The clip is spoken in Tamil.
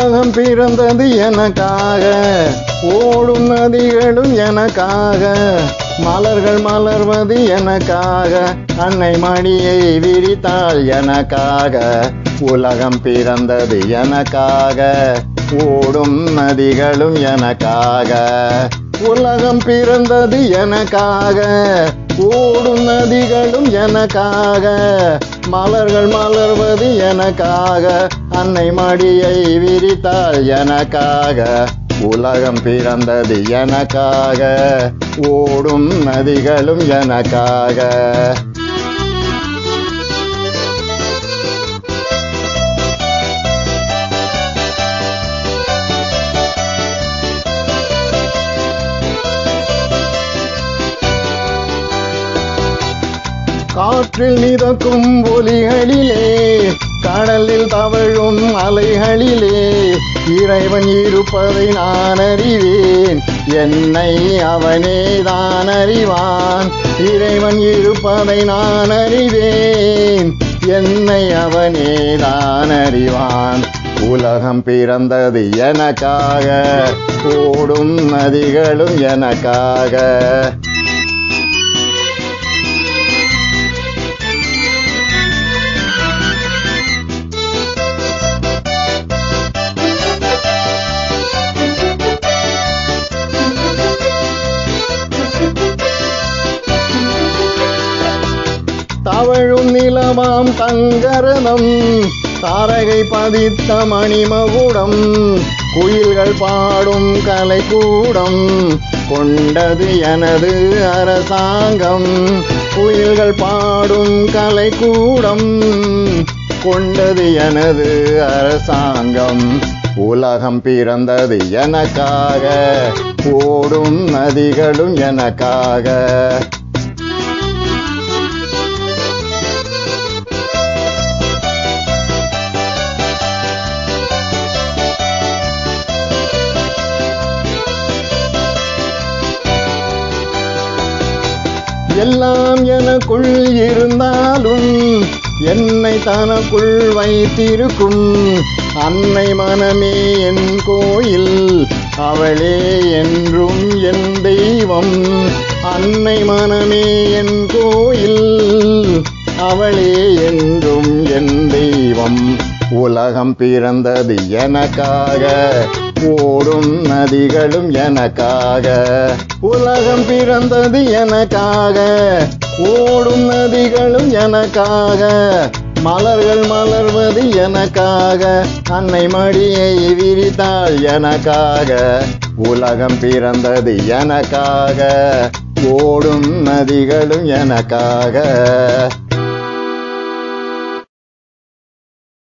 உலகம் பிறந்தது எனக்காக ஓடும் நதிகளும் எனக்காக மலர்கள் மலர்வது எனக்காக அன்னை மடியை விரித்தாள் எனக்காக உலகம் பிறந்தது எனக்காக ஓடும் நதிகளும் எனக்காக உலகம் பிறந்தது எனக்காக ஓடும் நதிகளும் எனக்காக மலர்கள் மலர்வது எனக்காக அன்னை மடியை விரித்தாள் எனக்காக உலகம் பிறந்தது எனக்காக ஓடும் நதிகளும் எனக்காக காற்றில் மிதக்கும் ஒலிகளிலே கடலில் தவழும் அலைகளிலே இறைவன் இருப்பதை நான் அறிவேன் என்னை அவனே தான் அறிவான் இறைவன் இருப்பதை நான் அறிவேன் என்னை அவனே தான் அறிவான் உலகம் பிறந்தது எனக்காக ஓடும் நதிகளும் எனக்காக தவழும் நிலமாம் தங்கரதம் தாரகை பதித்த மணிமகுடம் குயில்கள் பாடும் கலைக்கூடம் கொண்டது எனது அரசாங்கம் குயில்கள் பாடும் கலைக்கூடம் கொண்டது எனது அரசாங்கம் உலகம் பிறந்தது எனக்காக ஓடும் நதிகளும் எனக்காக எல்லாம் எனக்குள் இருந்தாலும் என்னை தனக்குள் வைத்திருக்கும் அன்னை மனமே என் கோயில் அவளே என்றும் என் தெய்வம் அன்னை மனமே என் கோயில் அவளே என்றும் என் தெய்வம் உலகம் பிறந்தது எனக்காக ஓடும் நதிகளும் எனக்காக உலகம் பிறந்தது எனக்காக ஓடும் நதிகளும் எனக்காக மலர்கள் மலர்வது எனக்காக அன்னை மடியை விரித்தாள் எனக்காக உலகம் பிறந்தது எனக்காக ஓடும் நதிகளும் எனக்காக